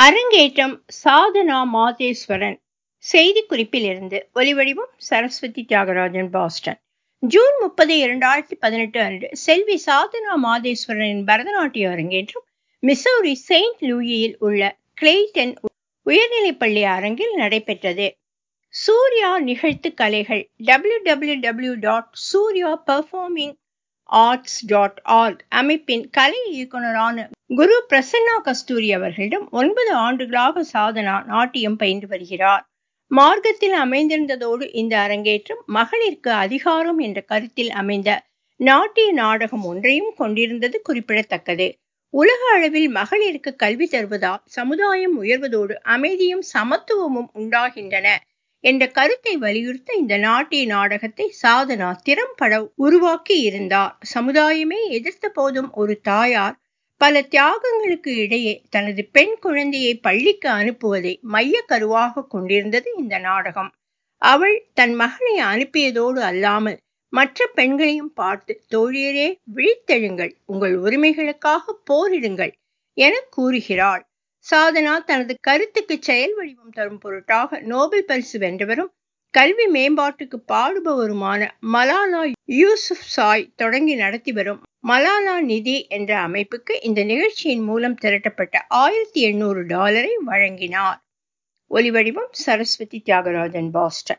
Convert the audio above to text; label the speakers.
Speaker 1: அரங்கேற்றம் சாதனா மாதேஸ்வரன் செய்திக்குறிப்பில் இருந்து ஒலிவடிவம் சரஸ்வதி தியாகராஜன் பாஸ்டன் ஜூன் முப்பது இரண்டாயிரத்தி பதினெட்டு அன்று செல்வி சாதனா மாதேஸ்வரனின் பரதநாட்டிய அரங்கேற்றம் மிசௌரி செயின்ட் லூயியில் உள்ள கிளெய்டன் உயர்நிலைப்பள்ளி அரங்கில் நடைபெற்றது சூர்யா நிகழ்த்து கலைகள் W W W dot Surya performing arts dot org அமைப்பின் கலை இயக்குனரான குரு பிரசன்னா கஸ்தூரி அவர்களிடம் ஒன்பது ஆண்டுகளாக சாதனா நாட்டியம் பயின்று வருகிறார் மார்க்கத்தில் அமைந்திருந்ததோடு இந்த அரங்கேற்றம் மகளிருக்கு அதிகாரம் என்ற கருத்தில் அமைந்த நாட்டிய நாடகம் ஒன்றையும் கொண்டிருந்தது குறிப்பிடத்தக்கது உலக அளவில் மகளிருக்கு கல்வி தருவதால் சமுதாயம் உயர்வதோடு அமைதியும் சமத்துவமும் உண்டாகின்றன என்ற கருத்தை வலியுறுத்த இந்த நாட்டிய நாடகத்தை சாதனா திறம்பட உருவாக்கி இருந்தார் சமுதாயமே எதிர்த்த போதும் ஒரு தாயார் பல தியாகங்களுக்கு இடையே தனது பெண் குழந்தையை பள்ளிக்கு அனுப்புவதை மைய கருவாக கொண்டிருந்தது இந்த நாடகம் அவள் தன் மகனை அனுப்பியதோடு அல்லாமல் மற்ற பெண்களையும் பார்த்து தோழியரே விழித்தெழுங்கள் உங்கள் உரிமைகளுக்காக போரிடுங்கள் என கூறுகிறாள் சாதனா தனது கருத்துக்கு செயல் வடிவம் தரும் பொருட்டாக நோபல் பரிசு வென்றவரும் கல்வி மேம்பாட்டுக்கு பாடுபவருமான மலாலா யூசுப் சாய் தொடங்கி நடத்தி வரும் மலாலா நிதி என்ற அமைப்புக்கு இந்த நிகழ்ச்சியின் மூலம் திரட்டப்பட்ட ஆயிரத்தி எண்ணூறு டாலரை வழங்கினார் ஒலிவடிவம் சரஸ்வதி தியாகராஜன் பாஸ்டன்